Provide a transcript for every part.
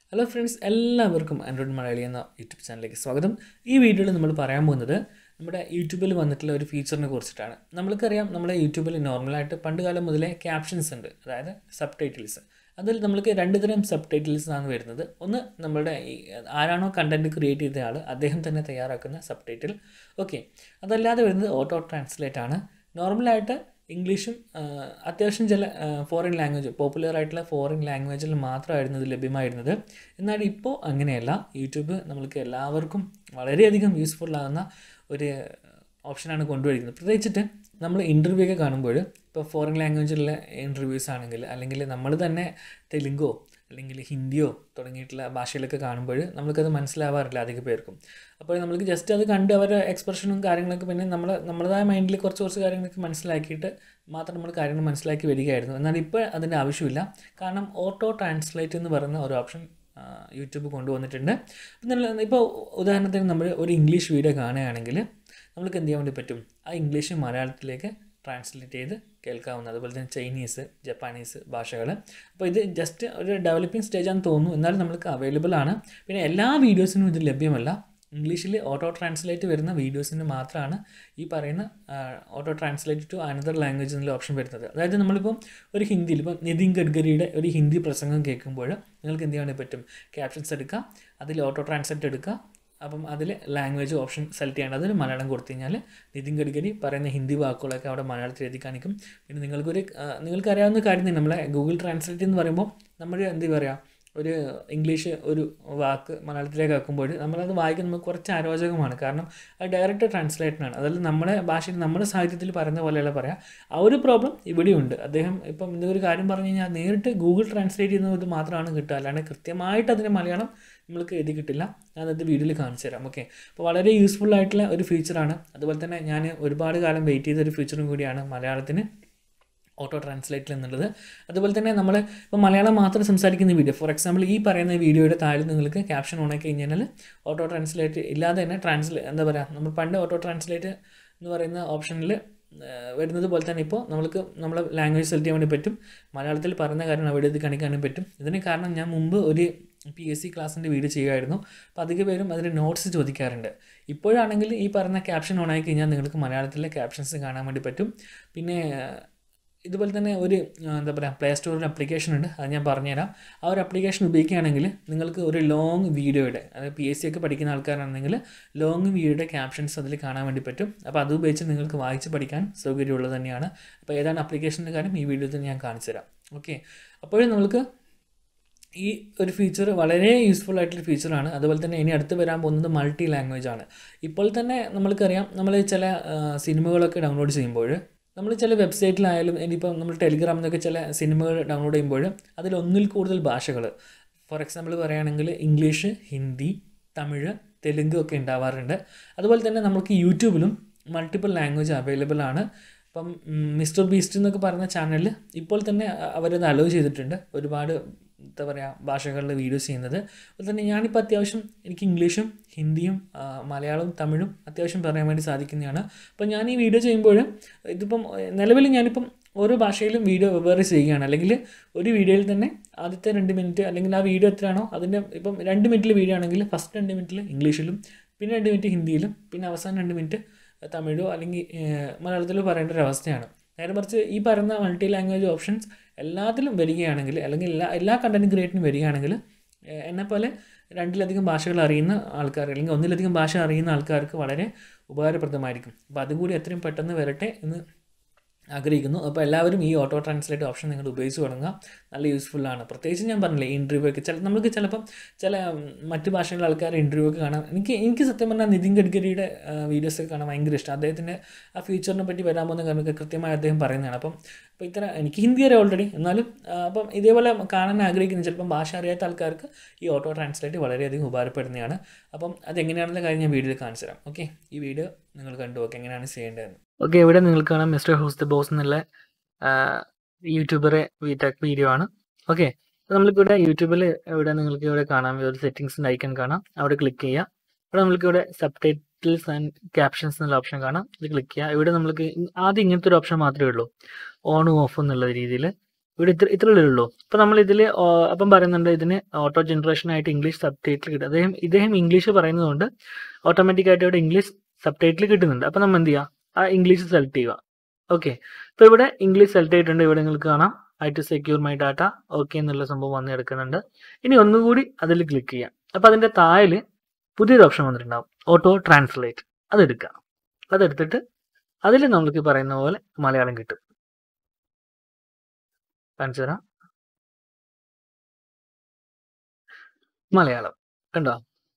hello friends എല്ലാവർക്കും Android Malayali എന്ന YouTube ചാനലിലേക്ക് സ്വാഗതം ഈ വീഡിയോയിൽ നമ്മൾ പറയാൻ പോകുന്നത് നമ്മുടെ യൂട്യൂബിൽ വന്നിട്ടുള്ള ഒരു ഫീച്ചറിനെ കുറിച്ചിട്ടാണ് നമ്മൾക്കറിയാം നമ്മുടെ യൂട്യൂബിൽ നോർമലായിട്ട് പണ്ട് കാലം മുതലേ ക്യാപ്ഷൻസ് ഉണ്ട് അതായത് സബ് ടൈറ്റിൽസ് അതിൽ നമ്മൾക്ക് രണ്ട് തരം സബ് ടൈറ്റിൽസ് ആണ് വരുന്നത് ഒന്ന് നമ്മുടെ ഈ ആരാണോ കണ്ടൻറ്റ് ക്രിയേറ്റ് ചെയ്ത ആൾ അദ്ദേഹം തന്നെ തയ്യാറാക്കുന്ന സബ് ടൈറ്റിൽ ഓക്കെ അതല്ലാതെ വരുന്നത് ഓട്ടോ ട്രാൻസ്ലേറ്റ് ആണ് നോർമലായിട്ട് ഇംഗ്ലീഷും ആ, അത്യാവശ്യം ചില ഫോറിൻ ലാംഗ്വേജ് പോപ്പുലർ ആയിട്ടുള്ള ഫോറിൻ ലാംഗ്വേജിൽ മാത്രമായിരുന്നു ഇത് ലഭ്യമായിരുന്നത് എന്നാൽ ഇപ്പോൾ അങ്ങനെയല്ല യൂട്യൂബ് നമ്മൾക്ക് എല്ലാവർക്കും വളരെയധികം യൂസ്ഫുൾ ആകുന്ന ഒരു ഓപ്ഷനാണ് കൊണ്ടുവരിക്കുന്നത് പ്രത്യേകിച്ചിട്ട് നമ്മൾ ഇൻ്റർവ്യൂ ഒക്കെ കാണുമ്പോൾ ഇപ്പോൾ ഫോറിൻ ലാംഗ്വേജിലുള്ള ഇൻ്റർവ്യൂസ് ആണെങ്കിൽ അല്ലെങ്കിൽ നമ്മൾ തന്നെ തെലുങ്കോ അല്ലെങ്കിൽ ഹിന്ദിയോ തുടങ്ങിയിട്ടുള്ള ഭാഷയിലൊക്കെ കാണുമ്പോൾ നമുക്കത് മനസ്സിലാവാറില്ല അധിക പേർക്കും അപ്പോൾ നമ്മൾക്ക് ജസ്റ്റ് അത് കണ്ട് അവരുടെ എക്സ്പ്രഷനും കാര്യങ്ങളൊക്കെ പിന്നെ നമ്മൾ നമ്മുടേതായ മൈൻഡിൽ കുറച്ച് കുറച്ച് കാര്യങ്ങളൊക്കെ മനസ്സിലാക്കിയിട്ട് മാത്രം നമ്മൾ കാര്യങ്ങൾ മനസ്സിലാക്കി വരികയായിരുന്നു എന്നാൽ ഇപ്പോൾ അതിൻ്റെ ആവശ്യമില്ല കാരണം ഓട്ടോ ട്രാൻസ്ലേറ്റ് എന്ന് പറയുന്ന ഒരു ഓപ്ഷൻ യൂട്യൂബ് കൊണ്ടുവന്നിട്ടുണ്ട് അപ്പം നല്ല ഇപ്പോൾ ഉദാഹരണത്തിന് നമ്മൾ ഒരു ഇംഗ്ലീഷ് വീഡിയോ കാണുകയാണെങ്കിൽ നമുക്ക് എന്ത് ചെയ്യാൻ വേണ്ടി പറ്റും ആ ഇംഗ്ലീഷ് മലയാളത്തിലേക്ക് ട്രാൻസ്ലേറ്റ് ചെയ്ത് കേൾക്കാവുന്ന അതുപോലെ തന്നെ ചൈനീസ് ജപ്പാനീസ് ഭാഷകൾ അപ്പോൾ ഇത് ജസ്റ്റ് ഒരു ഡെവലപ്പിംഗ് സ്റ്റേജാണെന്ന് തോന്നുന്നു എന്നാലും നമുക്ക് അവൈലബിൾ ആണ് പിന്നെ എല്ലാ വീഡിയോസിനും ഇത് ലഭ്യമല്ല ഇംഗ്ലീഷിൽ ഓട്ടോ ട്രാൻസ്ലേറ്റ് വരുന്ന വീഡിയോസിന് മാത്രമാണ് ഈ പറയുന്ന auto translate to another language എന്നുള്ള ഓപ്ഷൻ വരുന്നത് അതായത് നമ്മളിപ്പം ഒരു ഹിന്ദിയിൽ ഇപ്പം നിതിൻ ഗഡ്കരിയുടെ ഒരു ഹിന്ദി പ്രസംഗം കേൾക്കുമ്പോൾ നിങ്ങൾക്ക് എന്ത് ചെയ്യാൻ പറ്റും ക്യാപ്ഷൻസ് എടുക്കുക അതിൽ ഓട്ടോ ട്രാൻസ്ലേറ്റ് എടുക്കുക അപ്പം അതിൽ ലാംഗ്വേജ് ഓപ്ഷൻ സെലക്ട് ചെയ്യേണ്ടത് അതിൽ മലയാളം കൊടുത്തു കഴിഞ്ഞാൽ നിതിൻ ഗഡ്കരി പറയുന്ന ഹിന്ദി വാക്കുകളൊക്കെ അവിടെ മലയാളത്തിൽ എഴുതി കാണിക്കും പിന്നെ നിങ്ങൾക്കൊരു ആ, നിങ്ങൾക്ക് അറിയാവുന്ന കാര്യം തന്നെ നമ്മളെ ഗൂഗിൾ ട്രാൻസ്ലേറ്റ് എന്ന് പറയുമ്പോൾ നമ്മൾ എന്ത് പറയുക ഒരു ഇംഗ്ലീഷ് ഒരു വാക്ക് മലയാളത്തിലേക്ക് ആക്കുമ്പോൾ നമ്മളത് വായിക്കുമ്പോൾ നമുക്ക് കുറച്ച് അരോചകമാണ് കാരണം അത് ഡയറക്റ്റ് ട്രാൻസ്ലേഷനാണ് അതായത് നമ്മുടെ ഭാഷയിൽ നമ്മുടെ സാഹിത്യത്തിൽ പറയുന്ന പോലെയല്ല പറയാം ആ ഒരു പ്രോബ്ലം ഇവിടെയുണ്ട് അദ്ദേഹം ഇപ്പം എന്തൊരു കാര്യം പറഞ്ഞു കഴിഞ്ഞാൽ നേരിട്ട് ഗൂഗിൾ ട്രാൻസ്ലേറ്റ് ചെയ്യുന്നത് മാത്രമാണ് കിട്ടുക അല്ലാണ്ട് കൃത്യമായിട്ട് അതിന് മലയാളം നമ്മൾക്ക് എഴുതി കിട്ടില്ല ഞാനത് വീഡിയോയിൽ കാണിച്ചു തരാം ഓക്കെ അപ്പോൾ വളരെ യൂസ്ഫുൾ ആയിട്ടുള്ള ഒരു ഫീച്ചറാണ് അതുപോലെ തന്നെ ഞാൻ ഒരുപാട് കാലം വെയിറ്റ് ചെയ്ത ഒരു ഫീച്ചറും കൂടിയാണ് മലയാളത്തിന് ഓട്ടോ ട്രാൻസ്ലേറ്റിൽ എന്നുള്ളത് അതുപോലെ തന്നെ നമ്മൾ ഇപ്പോൾ മലയാളം മാത്രം സംസാരിക്കുന്ന വീഡിയോ ഫോർ എക്സാമ്പിൾ ഈ പറയുന്ന വീഡിയോയുടെ താഴെ നിങ്ങൾക്ക് ക്യാപ്ഷൻ ഓൺ ആക്കി കഴിഞ്ഞാൽ ഓട്ടോ ട്രാൻസ്ലേറ്റ് ഇല്ലാതെ തന്നെ ട്രാൻസ്ലേ എന്താ പറയുക നമ്മൾ പണ്ട് ഓട്ടോ ട്രാൻസ്ലേറ്റ് എന്ന് പറയുന്ന ഓപ്ഷനിൽ വരുന്നത് പോലെ തന്നെ ഇപ്പോൾ നമുക്ക് നമ്മളെ ലാംഗ്വേജ് സെലക്ട് ചെയ്യാൻ വേണ്ടി പറ്റും മലയാളത്തിൽ പറയുന്ന കാര്യം അവിടെ ഇത് കാണിക്കാനും പറ്റും ഇതിന് കാരണം ഞാൻ മുമ്പ് ഒരു പി എസ് സി ക്ലാസ്സിൻ്റെ വീഡിയോ ചെയ്യുമായിരുന്നു അപ്പോൾ അധിക പേരും അതിൻ്റെ നോട്ട്സ് ചോദിക്കാറുണ്ട് ഇപ്പോഴാണെങ്കിൽ ഈ പറയുന്ന ക്യാപ്ഷൻ ഓൺ ആയി കഴിഞ്ഞാൽ നിങ്ങൾക്ക് മലയാളത്തിലെ ക്യാപ്ഷൻസ് കാണാൻ വേണ്ടി പറ്റും പിന്നെ ഇതുപോലെ തന്നെ ഒരു ആ, എന്താ പറയുക പ്ലേ സ്റ്റോറിൽ അപ്ലിക്കേഷൻ ഉണ്ട് അത് ഞാൻ പറഞ്ഞുതരാം ആ ഒരു അപ്ലിക്കേഷൻ ഉപയോഗിക്കുകയാണെങ്കിൽ നിങ്ങൾക്ക് ഒരു ലോങ് വീഡിയോയുടെ അതായത് പി എസ് സി ഒക്കെ പഠിക്കുന്ന ആൾക്കാരാണെങ്കിൽ ലോങ് വീഡിയോയുടെ ക്യാപ്ഷൻസ് അതിൽ കാണാൻ വേണ്ടി പറ്റും അപ്പോൾ അത് ഉപയോഗിച്ച് നിങ്ങൾക്ക് വായിച്ച് പഠിക്കാൻ സൗകര്യമുള്ളത് തന്നെയാണ് അപ്പോൾ ഏതാണ് അപ്ലിക്കേഷൻ്റെ കാര്യം ഈ വീഡിയോയിൽ തന്നെ ഞാൻ കാണിച്ചു തരാം ഓക്കെ അപ്പോഴും നമുക്ക് ഈ ഒരു ഫീച്ചർ വളരെ യൂസ്ഫുൾ ആയിട്ടുള്ള ഫീച്ചറാണ് അതുപോലെ തന്നെ ഇനി അടുത്ത് വരാൻ പോകുന്നത് മൾട്ടി ലാംഗ്വേജ് ആണ് ഇപ്പോൾ തന്നെ നമ്മൾക്കറിയാം നമ്മൾ ചില ആ, സിനിമകളൊക്കെ ഡൗൺലോഡ് ചെയ്യുമ്പോൾ നമ്മൾ ചില വെബ്സൈറ്റിലായാലും ഇനിയിപ്പം നമ്മൾ ടെലിഗ്രാമിൽ നിന്നൊക്കെ ചില സിനിമകൾ ഡൗൺലോഡ് ചെയ്യുമ്പോൾ അതിൽ ഒന്നിൽ കൂടുതൽ ഭാഷകൾ ഫോർ എക്സാമ്പിൾ പറയുകയാണെങ്കിൽ ഇംഗ്ലീഷ് ഹിന്ദി തമിഴ് തെലുങ്ക് ഒക്കെ ഉണ്ടാവാറുണ്ട് അതുപോലെ തന്നെ നമുക്ക് യൂട്യൂബിലും മൾട്ടിപ്പിൾ ലാംഗ്വേജ് അവൈലബിൾ ആണ് ഇപ്പം മിസ്റ്റർ ബീസ്റ്റ് എന്നൊക്കെ പറയുന്ന ചാനലിൽ ഇപ്പോൾ തന്നെ അ- അവരത് അലോ ചെയ്തിട്ടുണ്ട് ഒരുപാട് എന്താ പറയുക ഭാഷകളിൽ വീഡിയോസ് ചെയ്യുന്നത് അതുപോലെ തന്നെ ഞാനിപ്പോൾ അത്യാവശ്യം എനിക്ക് ഇംഗ്ലീഷും ഹിന്ദിയും ആ, മലയാളവും തമിഴും അത്യാവശ്യം പറയാൻ വേണ്ടി സാധിക്കുന്നതാണ് അപ്പോൾ ഞാൻ ഈ വീഡിയോ ചെയ്യുമ്പോൾ ഇതിപ്പം ഏഹ്, നിലവിൽ ഞാനിപ്പം ഓരോ ഭാഷയിലും വീഡിയോ വെവ്വേറെ ചെയ്യുകയാണ് അല്ലെങ്കിൽ ഒരു വീഡിയോയിൽ തന്നെ ആദ്യത്തെ രണ്ട് മിനിറ്റ് അല്ലെങ്കിൽ ആ വീഡിയോ എത്രയാണോ അതിൻ്റെ ഇപ്പം രണ്ട് മിനിറ്റിൽ വീഡിയോ ആണെങ്കിൽ ഫസ്റ്റ് രണ്ട് മിനിറ്റിൽ ഇംഗ്ലീഷിലും പിന്നെ രണ്ട് മിനിറ്റ് ഹിന്ദിയിലും പിന്നെ അവസാനം രണ്ട് മിനിറ്റ് തമിഴോ അല്ലെങ്കിൽ ഏഹ്, മലയാളത്തിലോ പറയേണ്ട ഒരു അവസ്ഥയാണ് നേരെ മറിച്ച് ഈ പറയുന്ന മൾട്ടി ലാംഗ്വേജ് ഓപ്ഷൻസ് എല്ലാത്തിലും വരികയാണെങ്കിൽ അല്ലെങ്കിൽ എല്ലാ എല്ലാ കണ്ടൻറ് ക്രിയേറ്റിനും വരികയാണെങ്കിൽ ഏഹ്, എന്നെപ്പോലെ രണ്ടിലധികം ഭാഷകൾ അറിയുന്ന ആൾക്കാർ അല്ലെങ്കിൽ ഒന്നിലധികം ഭാഷ അറിയുന്ന ആൾക്കാർക്ക് വളരെ ഉപകാരപ്രദമായിരിക്കും അപ്പോൾ അതും കൂടി എത്രയും പെട്ടെന്ന് വരട്ടെ എന്ന് ആഗ്രഹിക്കുന്നു അപ്പോൾ എല്ലാവരും ഈ ഓട്ടോ ട്രാൻസ്ലേറ്റ് ഓപ്ഷൻ നിങ്ങൾ ഉപയോഗിച്ച് തുടങ്ങുക നല്ല യൂസ്ഫുൾ ആണ് പ്രത്യേകിച്ച് ഞാൻ പറഞ്ഞില്ലേ ഇൻ്റർവ്യൂ ഒക്കെ ചില നമുക്ക് ചിലപ്പം ചില ഉം, മറ്റ് ഭാഷകളിലെ ആൾക്കാർ ഇൻ്റർവ്യൂ ഒക്കെ കാണാൻ എനിക്ക് എനിക്ക് സത്യം പറഞ്ഞാൽ നിതിൻ ഗഡ്കരിയുടെ വീഡിയോസ് ഒക്കെ കാണാൻ ഭയങ്കര ഇഷ്ടം അദ്ദേഹത്തിൻ്റെ ആ ഫ്യൂച്ചറിനെ പറ്റി വരാൻ പോകുന്ന കാര്യമൊക്കെ കൃത്യമായി അദ്ദേഹം പറയുന്നതാണ് അപ്പം അപ്പോൾ ഇത്ര എനിക്ക് ഹിന്ദി അറിയാം ഓൾറെഡി എന്നാലും ആ, അപ്പം ഇതേപോലെ കാണാൻ ആഗ്രഹിക്കുന്ന ചിലപ്പം ഭാഷ അറിയാത്ത ആൾക്കാർക്ക് ഈ ഓട്ടോ ട്രാൻസ്ലേറ്റ് വളരെയധികം ഉപകാരപ്പെടുന്നതാണ് അപ്പം അതെങ്ങനെയാണെന്ന കാര്യം ഞാൻ വീഡിയോയിൽ കാണിച്ചു തരാം ഓക്കെ ഈ വീഡിയോ നിങ്ങൾ കണ്ടു നോക്കുക എങ്ങനെയാണ് ചെയ്യേണ്ടതെന്ന് ഓക്കെ ഇവിടെ നിങ്ങൾക്ക് കാണാം മിസ്റ്റർ ഹൂസ് ദ ബോസ് എന്നുള്ള യൂട്യൂബറെ ടെക് വീഡിയോ ആണ് ഓക്കെ നമ്മൾക്ക് ഇവിടെ യൂട്യൂബിൽ ഇവിടെ നിങ്ങൾക്ക് ഇവിടെ കാണാം ഒരു സെറ്റിംഗ്സിൻ്റെ ഐക്കൺ കാണാം അവിടെ ക്ലിക്ക് ചെയ്യുക ഇവിടെ നമ്മൾക്ക് ഇവിടെ സബ് ടൈറ്റിൽസ് ആൻഡ് ക്യാപ്ഷൻസ് എന്നുള്ള ഓപ്ഷൻ കാണാം ഇത് ക്ലിക്ക് ചെയ്യുക ഇവിടെ നമ്മൾക്ക് ആദ്യം ഇങ്ങനത്തെ ഒരു ഓപ്ഷൻ മാത്രമേ ഉള്ളൂ ഓണും ഓഫും എന്നുള്ള രീതിയിൽ ഇവിടെ ഇത്ര ഇത്ര ഉള്ളൂ അപ്പോൾ നമ്മൾ ഇതിൽ അപ്പം പറയുന്നുണ്ട് ഇതിന് ഓട്ടോ ജനറേഷൻ ആയിട്ട് ഇംഗ്ലീഷ് സബ് ടൈറ്റിൽ കിട്ടും അദ്ദേഹം ഇദ്ദേഹം ഇംഗ്ലീഷ് പറയുന്നതുകൊണ്ട് ഓട്ടോമാറ്റിക്കായിട്ട് ഇവിടെ ഇംഗ്ലീഷ് സബ് ടൈറ്റിൽ കിട്ടുന്നുണ്ട് അപ്പോൾ നമ്മൾ എന്ത് ചെയ്യുക ആ ഇംഗ്ലീഷ് സെലക്ട് ചെയ്യുക ഓക്കെ ഇപ്പോൾ ഇവിടെ ഇംഗ്ലീഷ് സെലക്ട് ചെയ്തിട്ടുണ്ട് ഇവിടെ നിങ്ങൾക്ക് കാണാം I to secure my data okay എന്നുള്ള സംഭവം വന്ന് എടുക്കുന്നുണ്ട് ഇനി ഒന്നുകൂടി അതിൽ ക്ലിക്ക് ചെയ്യാം അപ്പോൾ അതിൻ്റെ താഴിൽ പുതിയൊരു ഓപ്ഷൻ വന്നിട്ടുണ്ടാവും ഓട്ടോ ട്രാൻസ്ലേറ്റ് അതെടുക്കുക അതെടുത്തിട്ട് അതിൽ നമ്മൾക്ക് പറയുന്ന പോലെ മലയാളം കിട്ടും കാണിച്ചു തരാം മലയാളം കണ്ടോ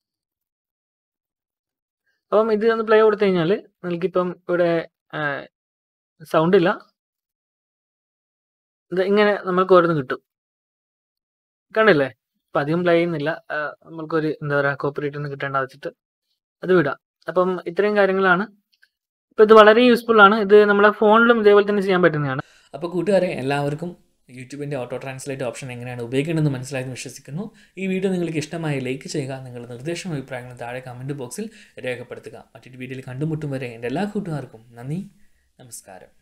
അപ്പം ഇത് ഒന്ന് പ്ലേ കൊടുത്തു കഴിഞ്ഞാൽ നിങ്ങൾക്കിപ്പം ഇവിടെ സൗണ്ട് ഇല്ല ഇത് ഇങ്ങനെ നമ്മൾക്ക് ഓരോന്ന് കിട്ടും കണ്ടില്ലേ അപ്പം അധികം പ്ലേ ചെയ്യുന്നില്ല ആ, നമ്മൾക്കൊരു എന്താ പറയുക കോപ്പറേറ്റ് ഒന്നും കിട്ടേണ്ട വെച്ചിട്ട് അത് വിടാം അപ്പം ഇത്രയും കാര്യങ്ങളാണ് ഇപ്പം ഇത് വളരെ യൂസ്ഫുൾ ആണ് ഇത് നമ്മളെ ഫോണിലും ഇതേപോലെ തന്നെ ചെയ്യാൻ പറ്റുന്നതാണ് അപ്പോൾ കൂട്ടുകാരെ എല്ലാവർക്കും യൂട്യൂബിൻ്റെ ഓട്ടോ ട്രാൻസ്ലേറ്റ് ഓപ്ഷൻ എങ്ങനെയാണ് ഉപയോഗിക്കേണ്ടതെന്ന് മനസ്സിലായെന്ന് വിശ്വസിക്കുന്നു ഈ വീഡിയോ നിങ്ങൾക്ക് ഇഷ്ടമായി ലൈക്ക് ചെയ്യുക നിങ്ങളുടെ നിർദ്ദേശവും അഭിപ്രായങ്ങളും താഴെ കമൻറ്റ് ബോക്സിൽ രേഖപ്പെടുത്തുക മറ്റൊരു വീഡിയോയിൽ കണ്ടുമുട്ടും വരെ എൻ്റെ എല്ലാ കൂട്ടുകാർക്കും നന്ദി നമസ്കാരം